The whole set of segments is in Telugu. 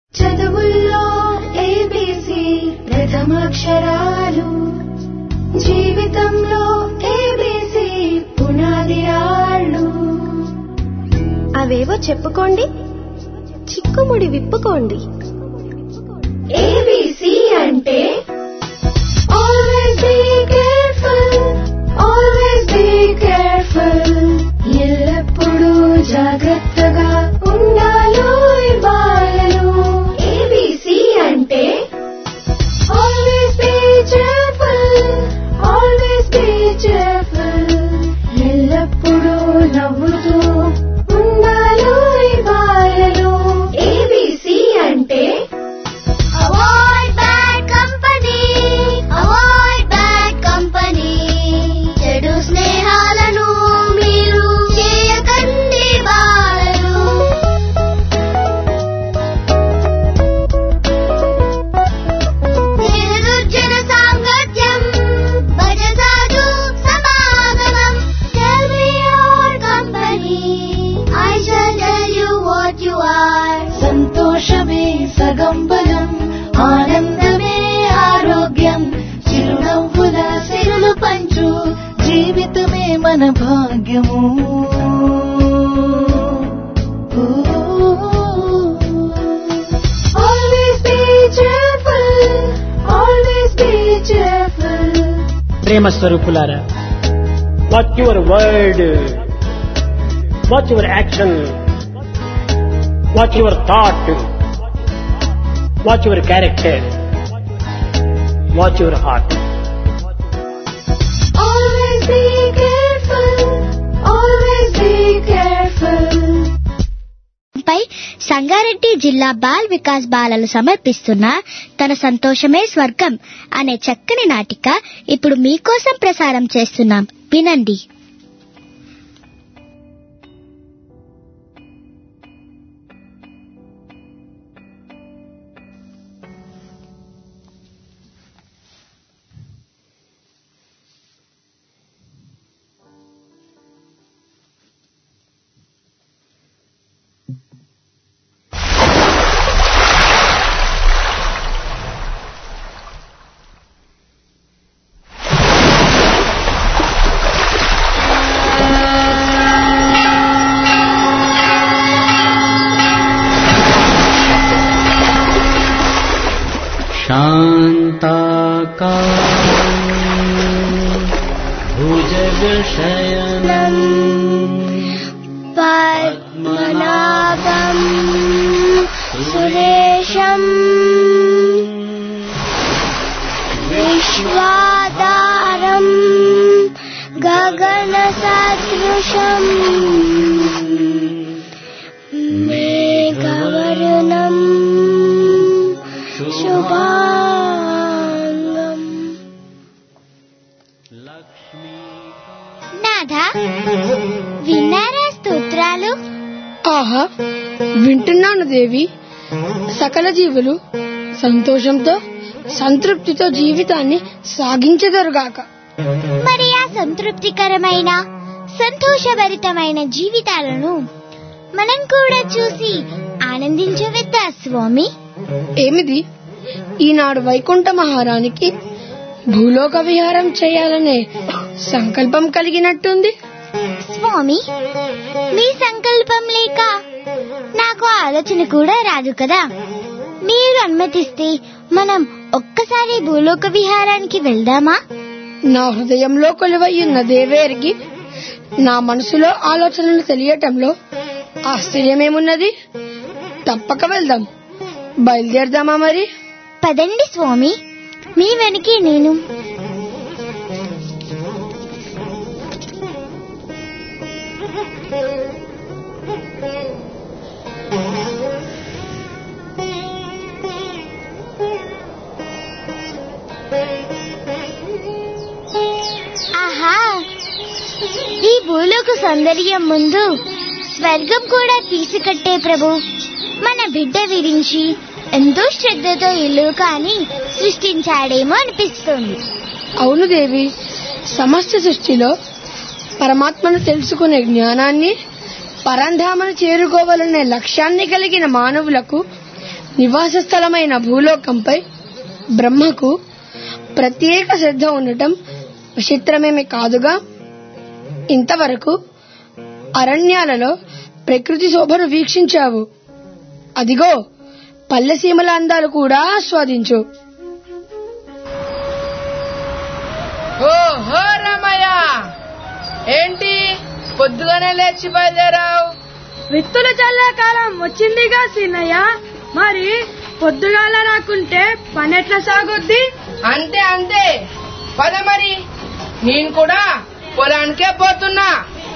చదువుల్లో ఏబీసీ ప్రథమాక్షరాలు జీవితంలో ఏబీసీ పునాది రాళ్ళు అవేవో చెప్పుకోండి చిక్కుముడి విప్పుకోండి ఏబీసీ అంటే always be careful always be careful ఎల్లప్పుడూ జాగ్రత్తగా ఉండాలో బాలలు ఏబీసీ అంటే always be cheerful always be cheerful ఎల్లప్పుడూ నవ్వుతూ ఉండాలో బాలలు ఏబీసీ అంటే Avoid bad company. Avoid bad company. చెడు స్నేహాలను మీరు చేయకండి బాలలు నిర్దుర్జన సాంగత్యం భజసాధు సమాగమం Tell me your company. I shall tell you what you are. సంతోషమే సగం బలం ఆనందమే ఆరోగ్యం చిరునవ్వుల సిరులు పంచు జీవితమే మన భాగ్యము always be cheerful always be cheerful ప్రేమ స్వరూపులారా what your word what your action what your thought what your character what your heart Always be careful. Always be careful. పై సంగారెడ్డి జిల్లా బాల్ వికాస్ బాలలు సమర్పిస్తున్న తన సంతోషమే స్వర్గం అనే చక్కని నాటిక ఇప్పుడు మీకోసం ప్రసారం చేస్తున్నాం వినండి పద్మనాభం సురేశం విశ్వాధారం గగన సదృశం మేఘవర్ణం శుభాంగం నాథా విన్నారా స్తోత్రాలు ఆహా వింటున్నాను దేవి సకల జీవులు సంతోషంతో సంతృప్తితో జీవితాన్ని సాగించెదరుగాక మరి ఆ సంతృప్తికరమైన సంతోషభరితమైన జీవితాలను మనం కూడా చూసి ఆనందించవద్దా స్వామి ఏమిది ఈనాడు వైకుంఠ మహారానికి భూలోక విహారం చేయాలనే సంకల్పం కలిగినట్టుంది స్వామి మీ సంకల్పం లేక నాకు ఆలోచన కూడా రాదు కదా మీరు అనుమతిస్తే మనం ఒక్కసారి భూలోక విహారానికి వెళ్దామా నా హృదయంలో కొలువయ్యున్న దేవేరికి నా మనసులో ఆలోచనలు తెలియటంలో ఆశ్చర్యమేమున్నది తప్పక వెళ్దాం బయలుదేరదామా మరి పదండి స్వామి మీ వెనకే నేను ఆహా ఈ భూలోక సౌందర్యం ముందు స్వర్గం కూడా తీసుకట్టే ప్రభు మన బిడ్డ విరించి ఎంతో శ్రద్ధతో ఈ లోకాన్ని సృష్టించాడేమో అనిపిస్తుంది అవును దేవి సమస్త సృష్టిలో పరమాత్మను తెలుసుకునే జ్ఞానాన్ని పరంధామను చేరుకోవాలనే లక్ష్యాన్ని కలిగిన మానవులకు నివాస స్థలమైన భూలోకంపై బ్రహ్మకు ప్రత్యేక శ్రద్ధ ఉండటం విచిత్రమేమి కాదుగా ఇంతవరకు అరణ్యాలలో ప్రకృతి శోభను వీక్షించావు అదిగో పల్లెసీమల అందాలు కూడా ఆస్వాదించు ఓహో రమయ్య ఏంటి పొద్దుగానే లేచి బయలుదేరావు విత్తులు చల్లే కాలం వచ్చిందిగా సీనయ్య మరి పొద్దుగాల రాకుంటే పని ఎట్లా సాగుద్ది అంతే అంతే పద మరి నేను కూడా పొలానికే పోతున్నా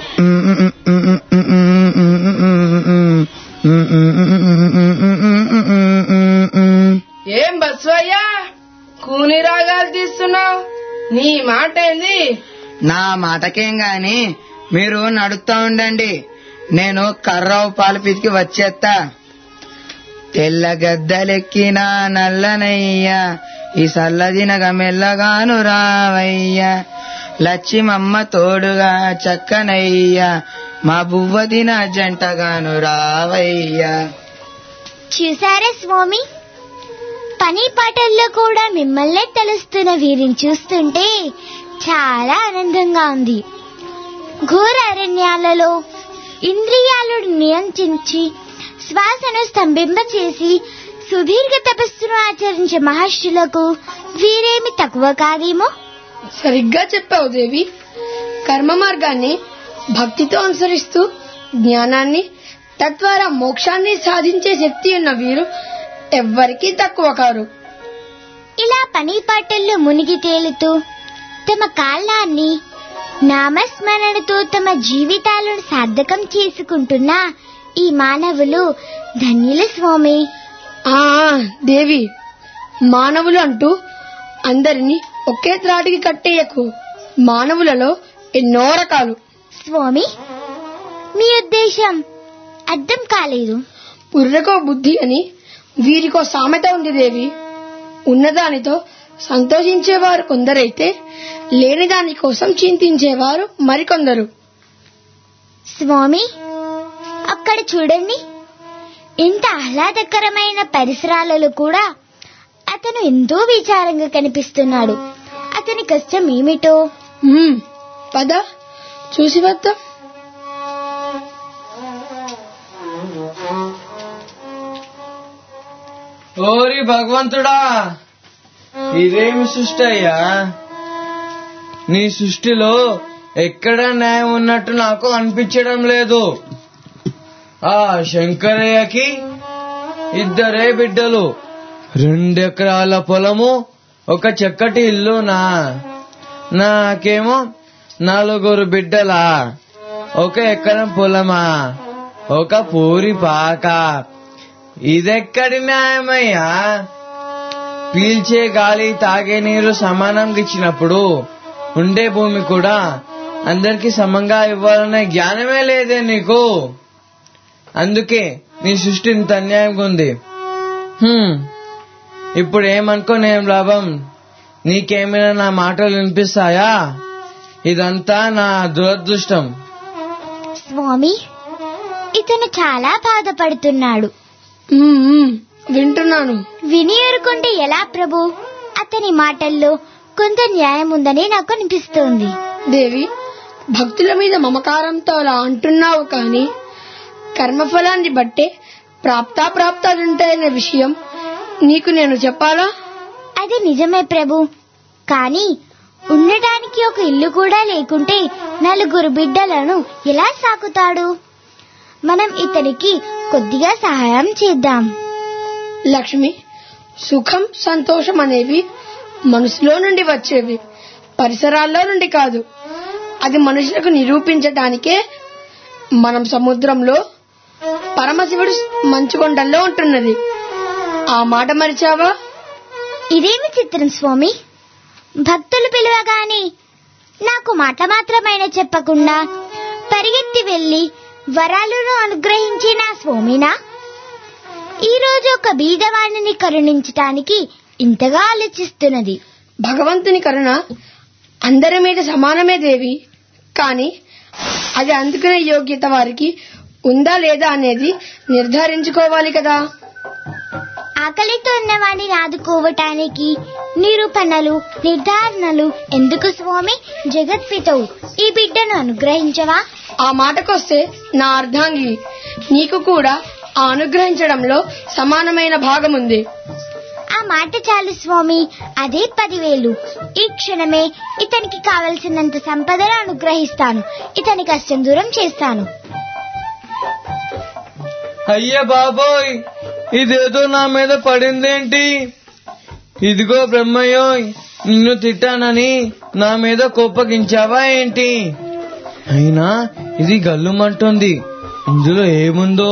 ఏం బస్వయ్యా కూని రాగాలు తీస్తున్నావు నీ మాట ఏంది నా మాటకేం గాని మీరు నడుస్తా ఉండండి నేను కర్రవు పాలు పితికి వచ్చేస్తా తెల్ల గద్దలెక్కిన నల్లనయ్యా ఈ సల్లదినగ మెల్లగాను రావయ్యా లచ్చిమమ్మ తోడుగా చక్కనయ్యా మా బువ్వ తిన జంటగాను రావయ్యా చూసారా స్వామి పని పాటల్లో కూడా మిమ్మల్నే తెలుస్తున్న వీరిని చూస్తుంటే చాలా ఆనందంగా ఉంది ఘోర అరణ్యాలలో ఇంద్రియాలను నియంత్రించి శ్వాసను స్తంభింపచేసి సుదీర్ఘ తపస్సును ఆచరించే మహర్షులకు వీరేమి తక్కువ కాదేమో సరిగ్గా చెప్పావు దేవి కర్మ మార్గాన్ని భక్తితో అనుసరిస్తూ జ్ఞానాన్ని తద్వారా మోక్షాన్ని సాధించే శక్తి ఉన్న వీరు ఎవ్వరికీ తక్కువ కారు ఇలా పని పాటల్లో మునిగి తేలుతూ తమ కాలాన్ని నామస్మరణతో తమ జీవితాలను సార్థకం చేసుకుంటున్న ఈ మానవులు ధన్యుల స్వామి ఆ దేవి మానవులు అంటూ అందరినీ ఒకే త్రాటికి కట్టేయకు మానవులలో ఎన్నో రకాలు స్వామి మీ ఉద్దేశం అర్థం కాలేదు పుర్రెకో బుద్ధి అని వీరికో సామెత ఉంది దేవి ఉన్నదానితో సంతోషించేవారు కొందరైతే లేని దాని కోసం చింతించేవారు మరికొందరు స్వామి అక్కడ చూడండి ఇంత ఆహ్లాదకరమైన పరిసరాలలో కూడా అతను ఎంతో విచారంగా కనిపిస్తున్నాడు అతని కష్టం ఏమిటో ఉమ్, పద చూసి వద్దాం ఓరి భగవంతుడా ఇదేమి సృష్టి అయ్యా నీ సృష్టిలో ఎక్కడ న్యాయం ఉన్నట్టు నాకు అనిపించడం లేదు ఆ శంకరయ్యకి ఇద్దరే బిడ్డలు రెండెకరాల పొలము ఒక చక్కటి ఇల్లునా నాకేమో నలుగురు బిడ్డలా ఒక ఎకరం పొలమా ఒక పూరి పాక ఇదెక్కడి న్యాయమయ్యా పీల్చే గాలి తాగే నీరు సమానంగా ఇచ్చినప్పుడు ఉండే భూమి కూడా అందరికి సమంగా ఇవ్వాలనే జ్ఞానమే లేదే నీకు అందుకే నీ సృష్టి ఇంత అన్యాయంగా ఉంది హ్మ్. ఇప్పుడు ఏమనుకోని ఏం లాభం నీకేమైనా నా మాటలు వినిపిస్తాయా ఇదంతా నా దురదృష్టం స్వామి ఇతను చాలా బాధపడుతున్నాడు ఉమ్, ఉమ్, వింటున్నాను విని ఊరుకుంటే ఎలా ప్రభు అతని మాటల్లో కొంత న్యాయం ఉందని నాకు అనిపిస్తోంది దేవి భక్తుల మీద మమకారంతో అలా అంటున్నావు కాని కర్మఫలాన్ని బట్టే ప్రాప్తాప్రాప్తాలుంటాయనే విషయం నీకు నేను చెప్పాలా అది నిజమే ప్రభు కానీ ఉండటానికి ఒక ఇల్లు కూడా లేకుంటే నలుగురు బిడ్డలను ఎలా సాకుతాడు మనం ఇతనికి కొద్దిగా సహాయం చేద్దాం లక్ష్మి సుఖం సంతోషం అనేవి మనసులో నుండి వచ్చేవి పరిసరాల్లో నుండి కాదు అది మనుషులకు నిరూపించటానికే మనం సముద్రంలో పరమశివుడు మంచుకొండల్లో ఉంటున్నది ఆ మాట మరిచావా ఇదేమి చిత్రం స్వామి భక్తులు పిలవగానే నాకు మాట మాత్రమైన చెప్పకుండా పరిగెత్తి వెళ్లి వరాలను అనుగ్రహించిన స్వామినా ఈ రోజు ఒక బీదవాణిని కరుణించటానికి ఇంతగా ఆలోచిస్తున్నది భగవంతుని కరుణ అందరి మీద సమానమే దేవి కానీ అది అందుకునే యోగ్యత వారికి ఉందా లేదా అనేది నిర్ధారించుకోవాలి కదా ఆకలితో ఉన్నవాడిని ఆదుకోవటానికి నిరూపణలు నిర్ధారణలు ఎందుకు స్వామి జగత్పితవు ఈ బిడ్డను అనుగ్రహించవా ఆ మాటకొస్తే నా అర్ధాంగి నీకు కూడా ఆ అనుగ్రహించడంలో సమానమైన భాగముంది ఆ మాట చాలు స్వామి అదే పదివేలు ఈ క్షణమే ఇతనికి కావలసినంత సంపదను అనుగ్రహిస్తాను ఇతని కష్టం దూరం చేస్తాను అయ్య బాబోయ్ ఇదేదో నా మీద పడిందేంటి ఇదిగో బ్రహ్మయ్యోయ్ నిన్ను తిట్టానని నా మీద కోపగించావా ఏంటి అయినా ఇది గల్లుమంటుంది ఇందులో ఏముందో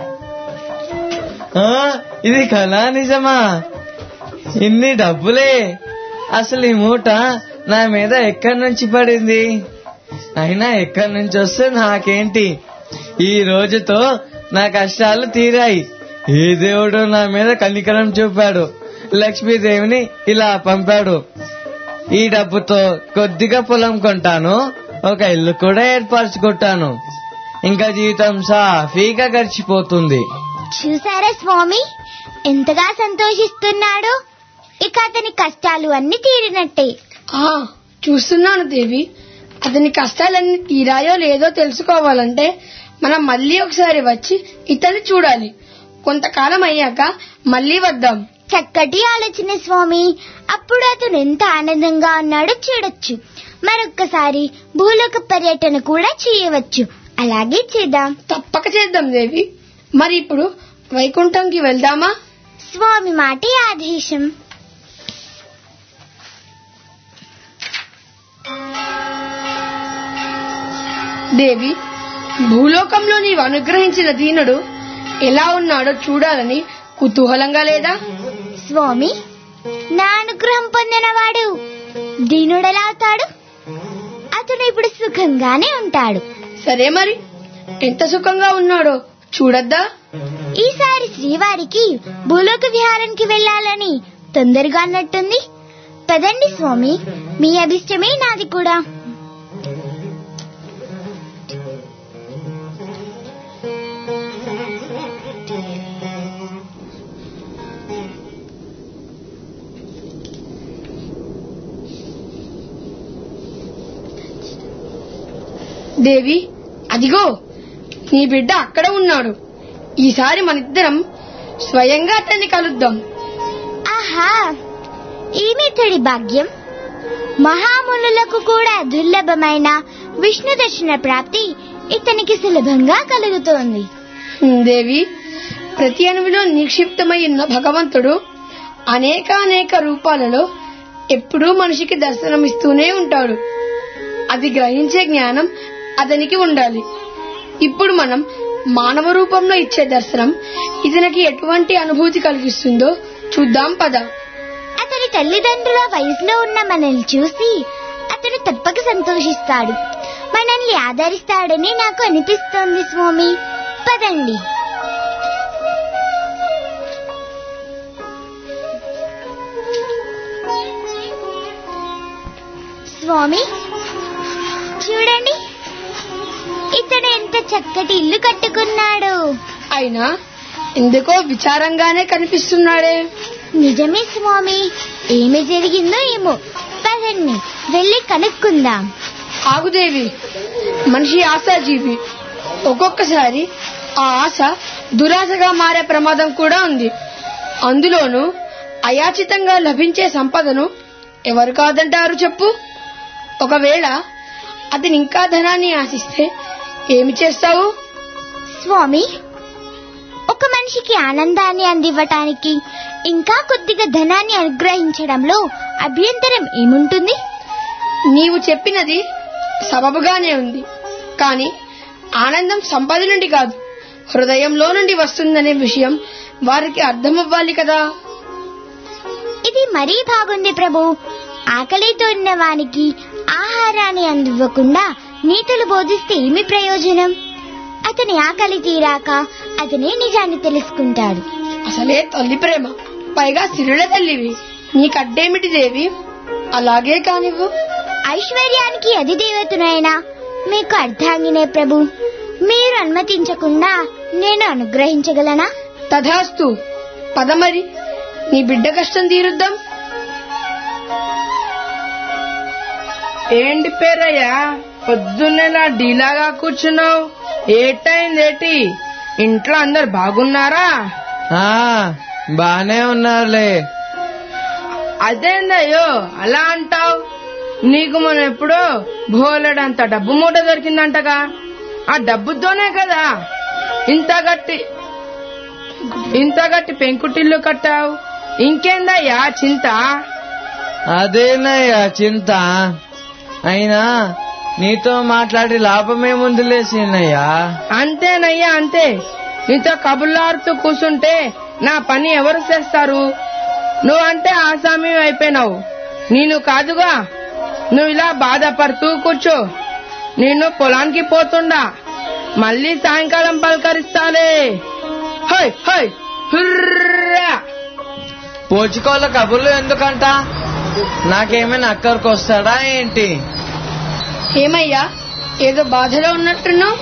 ఆ ఇది కళా నిజమా ఇన్ని డబ్బులే అసలు ఈ మూట నా మీద ఎక్కడి నుంచి పడింది అయినా ఎక్కడి నుంచి వస్తే నాకేంటి ఈ రోజుతో నా కష్టాలు తీరాయి ఏ దేవుడు నా మీద కనికరం చూపాడు లక్ష్మీదేవిని ఇలా పంపాడు ఈ డబ్బుతో కొద్దిగా పొలం కొంటాను ఒక ఇల్లు కూడా ఏర్పరచుకుంటాను ఇంకా జీవితం సాఫీగా గడిచిపోతుంది చూసారా స్వామి ఎంతగా సంతోషిస్తున్నాడు ఇక అతని కష్టాలు అన్ని తీరినట్టే ఆ చూస్తున్నాను దేవి అతని కష్టాలన్నీ తీరాయో లేదో తెలుసుకోవాలంటే మనం మళ్ళీ ఒకసారి వచ్చి ఇతన్ని చూడాలి కొంతకాలం అయ్యాక మళ్ళీ వద్దాం చక్కటి ఆలోచన స్వామి అప్పుడు అతను ఎంత ఆనందంగా ఉన్నాడో చూడొచ్చు మరొక్కసారి భూలోక పర్యటన కూడా చేయవచ్చు అలాగే చేద్దాం తప్పక చేద్దాం దేవి మరి ఇప్పుడు వైకుంఠంకి వెళ్దామా స్వామి మాటే ఆదేశం దేవి భూలోకంలో నీవు అనుగ్రహించిన దీనుడు ఎలా ఉన్నాడో చూడాలని కుతూహలంగా లేదా స్వామి నా అనుగ్రహం పొందినవాడు దీనుడెలా అవుతాడు అతను ఇప్పుడు సుఖంగానే ఉంటాడు సరే మరి ఎంత సుఖంగా ఉన్నాడో చూడొద్దా ఈసారి శ్రీవారికి భూలోక విహారానికి వెళ్ళాలని తొందరగా అన్నట్టుంది పదండి స్వామి మీ అభిష్టమే నాది కూడా దేవి అదిగో నీ బిడ్డ అక్కడ ఉన్నాడు ఈసారి మనిద్దరం స్వయంగా అతన్ని కలుద్దాం ఆహా ఈమెతడి భాగ్యం మహామునులకు కూడా దుర్లభమైన విష్ణు దర్శన ప్రాప్తి ఇతనికి సులభంగా కలుగుతోంది దేవి ప్రతి అణువులో నిక్షిప్తమై ఉన్న భగవంతుడు అనేక అనేక రూపాలలో ఎప్పుడూ మనిషికి దర్శనమిస్తూనే ఉంటాడు అది గ్రహించే జ్ఞానం అతనికి ఉండాలి ఇప్పుడు మనం మానవ రూపంలో ఇచ్చే దర్శనం ఇతనికి ఎటువంటి అనుభూతి కలిగిస్తుందో చూద్దాం పద అతని తల్లిదండ్రుల వయసులో ఉన్న మనల్ని చూసి అతను తప్పక సంతోషిస్తాడు మనల్ని ఆదరిస్తాడని నాకు అనిపిస్తోంది స్వామి పదండి స్వామి చూడండి ఇతడు ఎంత చక్కటి ఇల్లు కట్టుకున్నాడు అయినా ఎందుకో విచారంగానే కనిపిస్తున్నాడే నిజమే స్వామి ఏమి జరిగిందో ఏమో పదండి వెళ్ళి కనుక్కుందాం ఆగుదేవి మనిషి ఆశాజీవి ఒక్కొక్కసారి ఆ ఆశ దురాశగా మారే ప్రమాదం కూడా ఉంది అందులోనూ అయాచితంగా లభించే సంపదను ఎవరు కాదంటారు చెప్పు ఒకవేళ అతను ఇంకా ధనాన్ని ఆశిస్తే ఏమి చేస్తావు స్వామి ఒక మనిషికి ఆనందాన్ని అందివ్వటానికి ఇంకా కొద్దిగా ధనాన్ని అనుగ్రహించడంలో అభ్యంతరం ఏముంటుంది నీవు చెప్పినది సబబుగానే ఉంది కానీ ఆనందం సంపద నుండి కాదు హృదయంలో నుండి వస్తుందనే విషయం వారికి అర్థమవ్వాలి కదా ఇది మరీ బాగుంది ప్రభు ఆకలితో ఉన్న వానికి ఆహారాన్ని అందివ్వకుండా నీతులు బోధిస్తే ఏమి ప్రయోజనం అతని ఆకలి తీరాక అతనే నిజాన్ని తెలుసుకుంటాడు అసలే తల్లి ప్రేమ పైగా సిరుల తల్లివి నీకడ్డేమిటి దేవి అలాగే కానివ్వు ఐశ్వర్యానికి అధిదేవతనైనా మీకు అర్ధాంగినే ప్రభు మీరు అనుమతించకుండా నేను అనుగ్రహించగలనా తథాస్తు పదమరి నీ బిడ్డ కష్టం తీరుద్దాం ఏంటి పేరయ్యా పొద్దున్నేలా డీలాగా కూర్చున్నావు ఏటైందేటి ఇంట్లో అందరు బాగున్నారా ఆ బానే ఉన్నారులే అదేందయ్యో అలా అంటావు నీకు మనం ఎప్పుడో బోలెడంత డబ్బు మూట దొరికిందంటగా ఆ డబ్బుతోనే కదా ఇంత గట్టి ఇంత గట్టి పెంకుటిల్లు కట్టావు ఇంకేందయ్యా చింత అదేనయ్యా చింత అయినా నీతో మాట్లాడి లాభమేముందిలే సీనయ్యా అంతేనయ్యా అంతే నీతో కబుర్లాడుతూ కూర్చుంటే నా పని ఎవరు చేస్తారు నువ్వంటే ఆసామి అయిపోయినావు నేను కాదుగా నువ్వు ఇలా బాధపడుతూ కూర్చో నేను పొలానికి పోతుండా మళ్ళీ సాయంకాలం పలకరిస్తాలే హై హై హుర్రా పోచుకోళ్ళ కబుర్లు ఎందుకంట నాకేమైనా అక్కడికి వస్తాడా ఏంటి ఏమయ్యా ఏదో బాధలో ఉన్నట్టున్నావు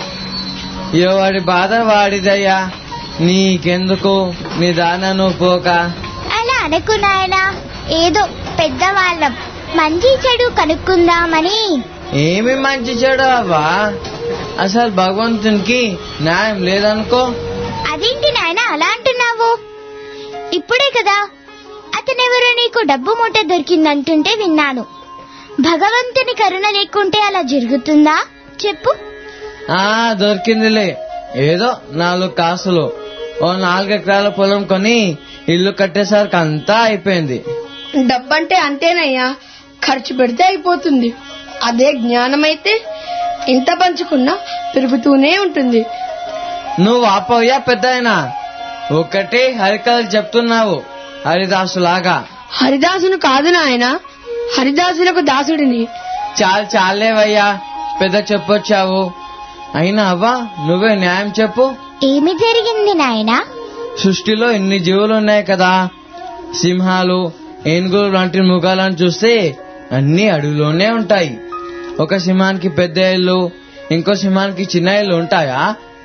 ఎవడి బాధ వాడిదయ్యా నీకెందుకు నీ దాన నువ్వు పోక అలా అనకు నాయనా ఏదో పెద్దవాళ్ళం మంచి చెడు కనుక్కుందామని ఏమి మంచి చెడు అవ్వా అసలు భగవంతునికి న్యాయం లేదనుకో అదేంటి నాయన అలా అంటున్నావు ఇప్పుడే కదా అతనెవరో నీకు డబ్బు మూట దొరికిందంటుంటే విన్నాను భగవంతుని కరుణ లేకుంటే అలా జరుగుతుందా చెప్పు ఆ దొరికిందిలే ఏదో నాలుగు కాసులు ఓ నాలుగు ఎకరాల పొలం కొని ఇల్లు కట్టేసరికి అంతా అయిపోయింది డబ్బంటే అంతేనయ్యా ఖర్చు పెడితే అయిపోతుంది అదే జ్ఞానమైతే ఎంత పంచుకున్నా పెరుగుతూనే ఉంటుంది నువ్వు ఆపోయా పెద్ద ఒకటే హరికథలు చెప్తున్నావు హరిదాసులాగా హరిదాసును కాదు నాయన హరిదాసులకు దాసుడిని చాలు చాలేవయ్యా పెద్ద చెప్పొచ్చావు అయినా అవ్వా నువ్వే న్యాయం చెప్పు ఏమి జరిగింది నాయనా సృష్టిలో ఎన్ని జీవులు ఉన్నాయి కదా సింహాలు ఏనుగులు లాంటి మృగాలను చూస్తే అన్ని అడవిలోనే ఉంటాయి ఒక సింహానికి పెద్ద ఇల్లు ఇంకో సింహానికి చిన్న ఇల్లు ఉంటాయా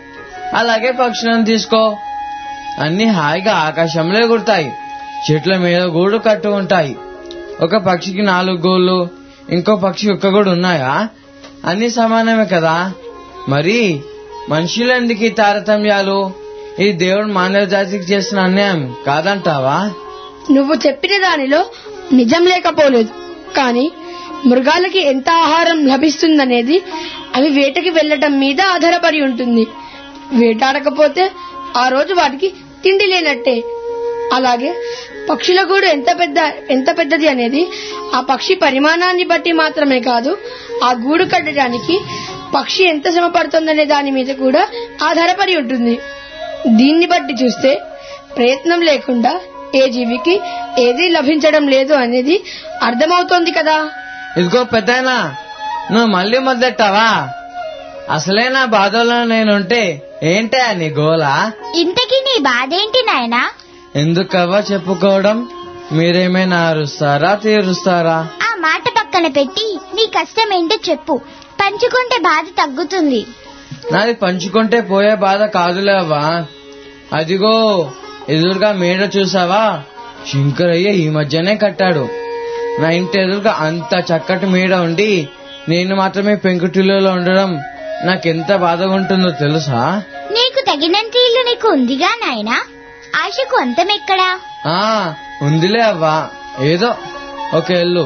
అలాగే పక్షులను తీసుకో అన్ని హాయిగా ఆకాశంలో ఎగురుతాయి చెట్ల మీద గూడు కట్టు ఉంటాయి ఒక పక్షికి నాలుగు గోళ్ళు ఇంకో పక్షికి ఒక్క గూడు ఉన్నాయా అన్ని సమానమే కదా మరి మనుషులు ఎందుకు ఈ తారతమ్యాలు ఈ దేవుడు మానవ జాతికి చేసిన అన్యాయం కాదంటావా నువ్వు చెప్పిన దానిలో నిజం లేకపోలేదు కానీ మృగాలకి ఎంత ఆహారం లభిస్తుందనేది అవి వేటకి వెళ్లటం మీద ఆధారపడి ఉంటుంది వేటాడకపోతే ఆ రోజు వాటికి తిండి లేనట్టే అలాగే పక్షుల గూడు ఎంత పెద్ద ఎంత పెద్దది అనేది ఆ పక్షి పరిమాణాన్ని బట్టి మాత్రమే కాదు ఆ గూడు కట్టడానికి పక్షి ఎంత శ్రమ పడుతుందనే దాని మీద కూడా ఆధారపడి ఉంటుంది దీన్ని బట్టి చూస్తే ప్రయత్నం లేకుండా ఏ జీవికి ఏదీ లభించడం లేదు అనేది అర్థమవుతోంది కదా ఇదిగో పెద్దయినా నువ్వు మళ్ళీ మొదలెట్టావా అసలే నా బాధలో నేనుంటే ఏంటా నీ గోలా ఇంతకీ నీ బాధేంటి నాయనా ఎందుకవ్వా చెప్పుకోవడం మీరేమైనా అరుస్తారా తీరుస్తారా ఆ మాట పక్కన పెట్టి నీ కష్టం ఏంటో చెప్పు పంచుకుంటే బాధ తగ్గుతుంది నాది పంచుకుంటే పోయే బాధ కాదులే అవ్వా అదిగో ఎదురుగా మేడ చూసావా శంకరయ్య ఈ మధ్యనే కట్టాడు నా ఇంటి ఎదురుగా అంత చక్కటి మేడ ఉండి నేను మాత్రమే పెంకుటిల్లులో ఉండడం నాకెంత బాధగా ఉంటుందో తెలుసా నీకు తగినంత ఇల్లు నీకు ఉందిగా నాయనా ఆశకు అంతమెక్కడా ఆ ఉందిలే అవ్వా ఏదో ఒక ఇల్లు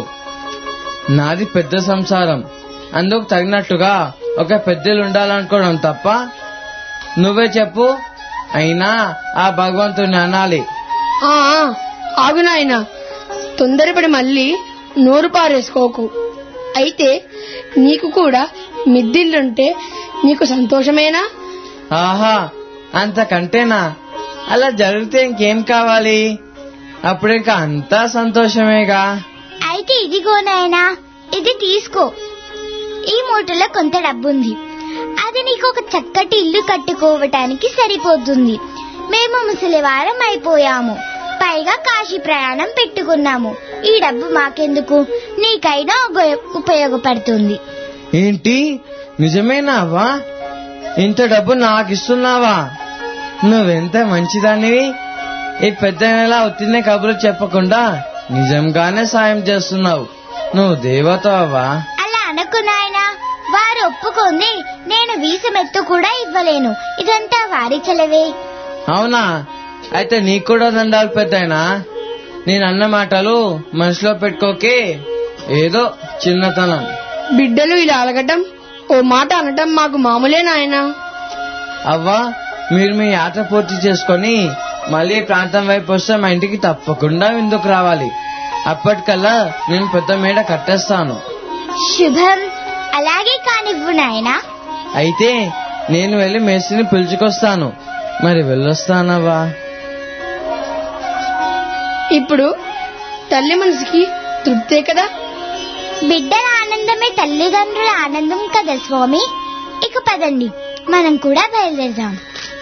నాది పెద్ద సంసారం అందుకు తగినట్టుగా ఒక పెద్దలు ఉండాలనుకోవడం తప్ప నువ్వే చెప్పు అయినా ఆ భగవంతుని అనాలి ఆ ఆ, ఆగు నాయనా తొందరపడి మళ్ళీ నోరు పారేసుకోకు అయితే నీకు కూడా మిద్దిల్లుంటే నీకు సంతోషమేనా ఆహా అంతకంటేనా అలా జరిగితే ఇంకేం కావాలి అప్పుడింక అంతా సంతోషమేగా అయితే ఇదిగో నాయనా ఇది తీసుకో ఈ మూటలో కొంత డబ్బుంది అది నీకు ఒక చక్కటి ఇల్లు కట్టుకోవటానికి సరిపోతుంది మేము ముసలివారం అయిపోయాము పైగా కాశీ ప్రయాణం పెట్టుకున్నాము ఈ డబ్బు మాకెందుకు నీకైనా ఉపయో- ఉపయోగపడుతుంది ఏంటి నిజమేనా అవ్వా ఇంత డబ్బు నాకు ఇస్తున్నావా నువ్వెంత మంచిదానివి ఈ పెద్ద నెల ఒత్తినే కబురు చెప్పకుండా నిజంగానే సాయం చేస్తున్నావు నువ్వు దేవతవా అలా అనుకు నాయనా వారు ఒప్పుకుంది నేను వీసమెత్తు కూడా ఇవ్వలేను ఇదంతా వారి చెలవే అవునా అయితే నీకు కూడా దండాలు పెద్దయినా నేను అన్న మాటలు మనసులో పెట్టుకోకే ఏదో చిన్నతనం బిడ్డలు ఇలా అలగటం ఓ మాట అనటం మాకు మామూలే నాయనా అవ్వా మీరు మీ యాత్ర పూర్తి చేసుకొని మళ్ళీ ఈ ప్రాంతం వైపు వస్తే మా ఇంటికి తప్పకుండా విందుకు రావాలి అప్పటికల్లా నేను పెద్ద మేడ కట్టేస్తాను శుభం అలాగే కానివ్వు నాయనా అయితే నేను వెళ్ళి మేస్త్రిని పిలుచుకొస్తాను మరి వెళ్ళొస్తానవ్వా ఇప్పుడు తల్లి మనసుకి తృప్తే కదా బిడ్డల ఆనందమే తల్లిదండ్రుల ఆనందం కదా స్వామి ఇక పదండి మనం కూడా బయలుదేరదాం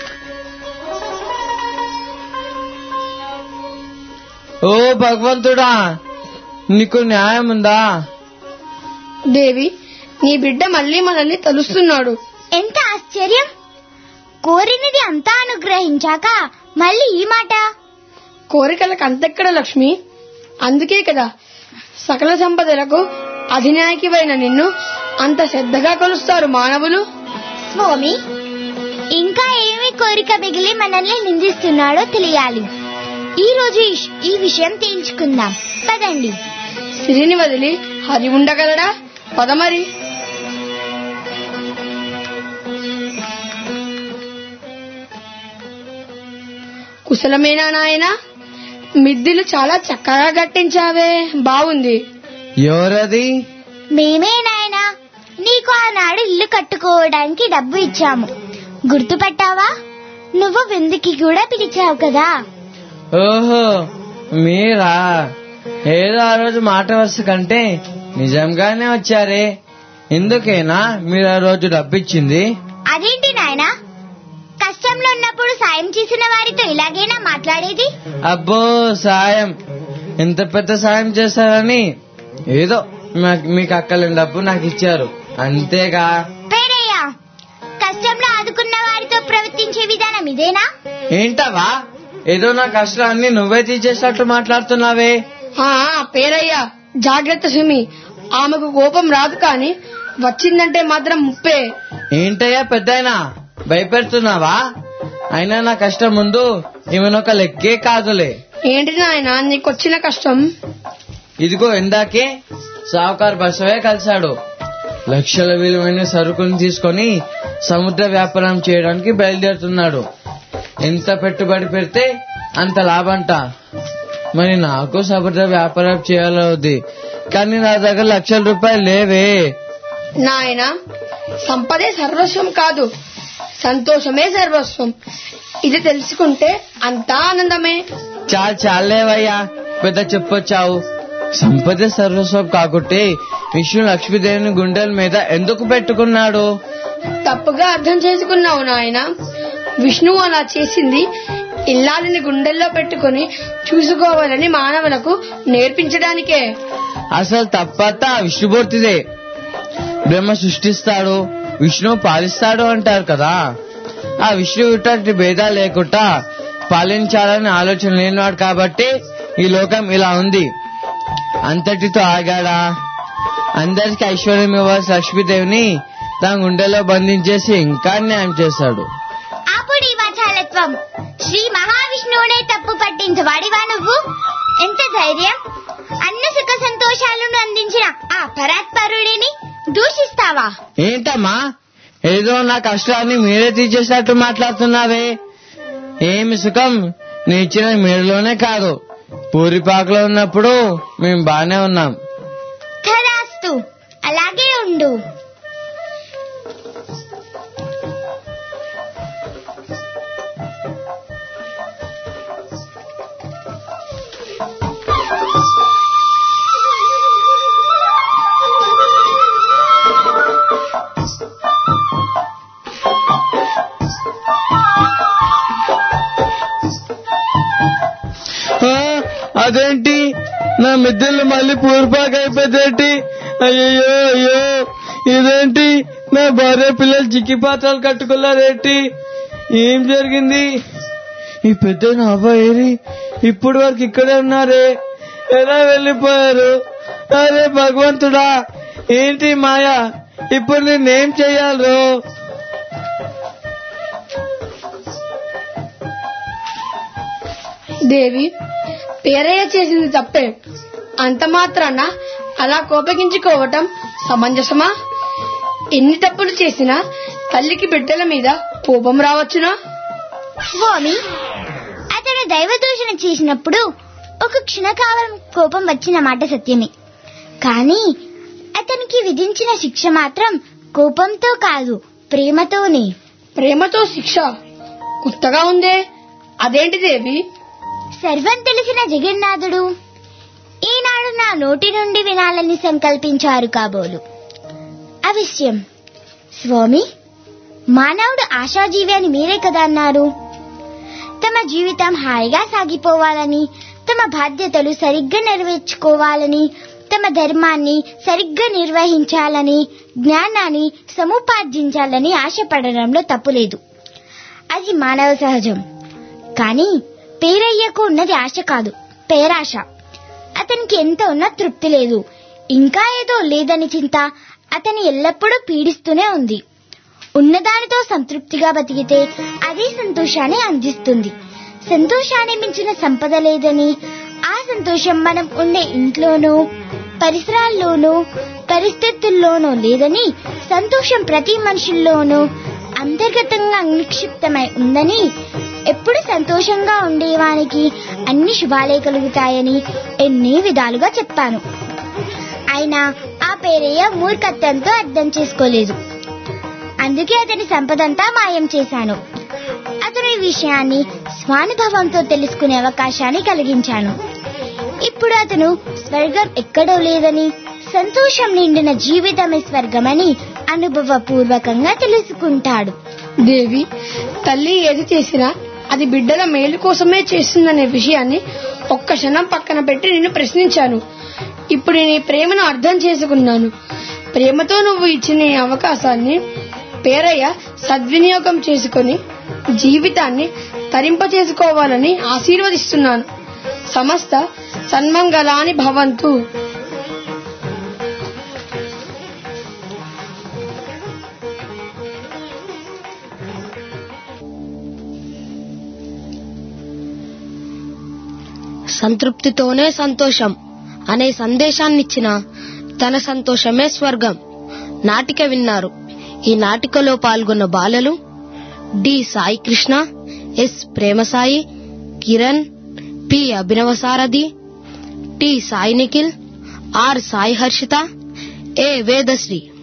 ఓ భగవంతుడా నీకు న్యాయం ఉందా దేవి నీ బిడ్డ మళ్ళీ మనల్ని తలుస్తున్నాడు ఎంత ఆశ్చర్యం కోరినది అంతా అనుగ్రహించాక మళ్ళీ ఈ మాట కోరికలకు అంతెక్కడ లక్ష్మి అందుకే కదా సకల సంపదలకు అధినాయకివైన నిన్ను అంత శ్రద్ధగా కొలుస్తారు మానవులు స్వామి ఇంకా ఏమి కోరిక మిగిలి మనల్ని నిందిస్తున్నాడో తెలియాలి ఈ రోజు ఈ- ఈ విషయం తేల్చుకుందాం పదండి సిరిని వదిలి హరి ఉండగలడా పదమరి కుశలమేనా నాయనా మిద్దిలు చాలా చక్కగా కట్టించావే బాగుంది ఎవరది మేమే నాయనా నీకు ఆనాడు ఇల్లు కట్టుకోవడానికి డబ్బు ఇచ్చాము గుర్తుపట్టావా నువ్వు విందుకి కూడా పిలిచావు కదా ఓహో మీరా ఏదో ఆ రోజు మాట వరుస కంటే నిజంగానే వచ్చారే ఎందుకేనా మీరు ఆ రోజు డబ్బిచ్చింది అదేంటి నాయనా కష్టంలో ఉన్నప్పుడు సాయం చేసిన వారితో ఇలాగేనా మాట్లాడేది అబ్బో సాయం ఎంత పెద్ద సాయం చేస్తారని ఏదో మా- మీకు అక్కలేని డబ్బు నాకు ఇచ్చారు అంతేగా పేరయ్యా కష్టంలో ఆదుకున్న వారితో ప్రవర్తించే విధానం ఇదేనా ఏంటవా ఏదో నా కష్టాన్ని నువ్వే తీసేసినట్టు మాట్లాడుతున్నావే ఆ పేరయ్యా జాగ్రత్త సుమి ఆమెకు కోపం రాదు కాని వచ్చిందంటే మాత్రం ముప్పే ఏంటయ్యా పెద్దయినా భయపెడుతున్నావా అయినా నా కష్టం ముందు ఈమెనొక లెక్కే కాదులే ఏంటి నాయన నీకొచ్చిన కష్టం ఇదిగో ఎందాకే సావుకార్ బసవే కలిశాడు లక్షల విలువైన సరుకుని తీసుకొని సముద్ర వ్యాపారం చేయడానికి బయలుదేరుతున్నాడు ఎంత పెట్టుబడి పెడితే అంత లాభంట మరి నాకు సముద్ర వ్యాపారం చేయాలవుద్ది కానీ నా దగ్గర లక్షల రూపాయలు లేవే నాయన సంపదే సర్వస్వం కాదు సంతోషమే సర్వస్వం ఇది తెలుసుకుంటే అంతా ఆనందమే చాలు చాలేవయ్యా పెద్ద చెప్పొచ్చావు సంపద సర్వస్వం కాకుంటే విష్ణు లక్ష్మీదేవిని గుండెల మీద ఎందుకు పెట్టుకున్నాడు తప్పుగా అర్థం చేసుకున్నావు నాయన విష్ణువు అలా చేసింది ఇల్లాలని గుండెల్లో పెట్టుకుని చూసుకోవాలని మానవులకు నేర్పించడానికే అసలు తప్పంతా విష్ణుమూర్తిదే బ్రహ్మ సృష్టిస్తాడు విష్ణువు పాలిస్తాడు అంటారు కదా ఆ విష్ణువు ఇట్లాంటి భేదాలు లేకుండా పాలించాలని ఆలోచన లేనివాడు కాబట్టి ఈ లోకం ఇలా ఉంది అంతటితో ఆగాడా అందరికి ఐశ్వర్యం ఇవ్వాల్సిన లక్ష్మీదేవిని తన గుండెలో బంధించేసి ఇంకా న్యాయం చేశాడు అప్పుడు ఈ వాచాలత్వం శ్రీ మహావిష్ణువునే తప్పు పట్టించు వాడివా నువ్వు ఎంత ధైర్యం అన్న సుఖ సంతోషాలను అందించిన ఆ పరాత్పరుడిని దూషిస్తావా ఏంటమ్మా ఏదో నా కష్టాన్ని మీరే తీసేసినట్టు మాట్లాడుతున్నావే ఏమి సుఖం నీ ఇచ్చిన మీరులోనే కాదు పూరిపాకలో ఉన్నప్పుడు మేము బానే ఉన్నాం తదాస్తు అలాగే ఉండు ఆ, అదేంటి నా మిద్దెలు మళ్ళీ పూరిపాక అయిపోయిందేంటి అయ్యో అయ్యో ఇదేంటి నా భార్య పిల్లలు చిక్కి పాత్రలు కట్టుకున్నారేంటి ఏం జరిగింది ఈ పెద్ద అబ్బాయి ఇప్పుడు వరకు ఇక్కడే ఉన్నారే ఎలా వెళ్ళిపోయారు అరే భగవంతుడా ఏంటి మాయా ఇప్పుడు నేనేం చెయ్యాలో దేవి పేరయ్య చేసింది తప్పే అంత మాత్రాన అలా కోపగించుకోవటం సమంజసమా ఎన్ని తప్పులు చేసినా తల్లికి బిడ్డల మీద కోపం రావచ్చునా స్వామి అతను దైవదూషణ చేసినప్పుడు ఒక క్షణకాలం కోపం వచ్చిన మాట సత్యమే కానీ అతనికి విధించిన శిక్ష మాత్రం కోపంతో కాదు ప్రేమతోనే ప్రేమతో శిక్ష కొత్తగా ఉందే అదేంటి దేవి సర్వం తెలిసిన జగన్నాథుడు ఈనాడు నా నోటి నుండి వినాలని సంకల్పించారు కాబోలు అవిశ్యం స్వామి మానవుడు ఆశాజీవి అని మీరే కదా అన్నారు తమ జీవితం హాయిగా సాగిపోవాలని తమ బాధ్యతలు సరిగ్గా నెరవేర్చుకోవాలని తమ ధర్మాన్ని సరిగ్గా నిర్వహించాలని జ్ఞానాన్ని సముపార్జించాలని ఆశపడడంలో తప్పులేదు అది మానవ సహజం కానీ పేరయ్యకు ఉన్నది ఆశ కాదు పేరాశ అతనికి ఎంత ఉన్నా తృప్తి లేదు ఇంకా ఏదో లేదని చింత అతని ఎల్లప్పుడూ పీడిస్తూనే ఉంది ఉన్నదానితో సంతృప్తిగా బతికితే అదే సంతోషాన్ని అందిస్తుంది సంతోషాన్ని మించిన సంపద లేదని ఆ సంతోషం మనం ఉండే ఇంట్లోనూ పరిసరాల్లోనూ పరిస్థితుల్లోనూ లేదని సంతోషం ప్రతి మనుషుల్లోనూ అంతర్గతంగా నిక్షిప్తమై ఉందని ఎప్పుడు సంతోషంగా ఉండేవానికి అన్ని శుభాలే కలుగుతాయని ఎన్ని విధాలుగా చెప్పాను అయినా ఆ పేరయ్య మూర్ఖత్వంతో అర్థం చేసుకోలేదు అందుకే అతని సంపదంతా మాయం చేశాను అతను ఈ విషయాన్ని స్వానుభవంతో తెలుసుకునే అవకాశాన్ని కలిగించాను ఇప్పుడు అతను స్వర్గం ఎక్కడో లేదని సంతోషం నిండిన జీవితమే స్వర్గమని అనుభవపూర్వకంగా తెలుసుకుంటాడు దేవి తల్లి ఏది చేసినా అది బిడ్డల మేలు కోసమే చేస్తుందనే విషయాన్ని ఒక్క క్షణం పక్కన పెట్టి నిన్ను ప్రశ్నించాను ఇప్పుడు నీ ప్రేమను అర్థం చేసుకున్నాను ప్రేమతో నువ్వు ఇచ్చిన ఈ అవకాశాన్ని పేరయ్య సద్వినియోగం చేసుకొని జీవితాన్ని తరింప చేసుకోవాలని ఆశీర్వదిస్తున్నాను సమస్త సన్మంగళాని భవంతు సంతృప్తితోనే సంతోషం అనే సందేశాన్నిచ్చిన తన సంతోషమే స్వర్గం నాటిక విన్నారు ఈ నాటికలో పాల్గొన్న బాలలు D Sai Krishna S Premasai Kiran P Abhinava Sarathi T Sai Nikhil R Sai Harshita A Vedasri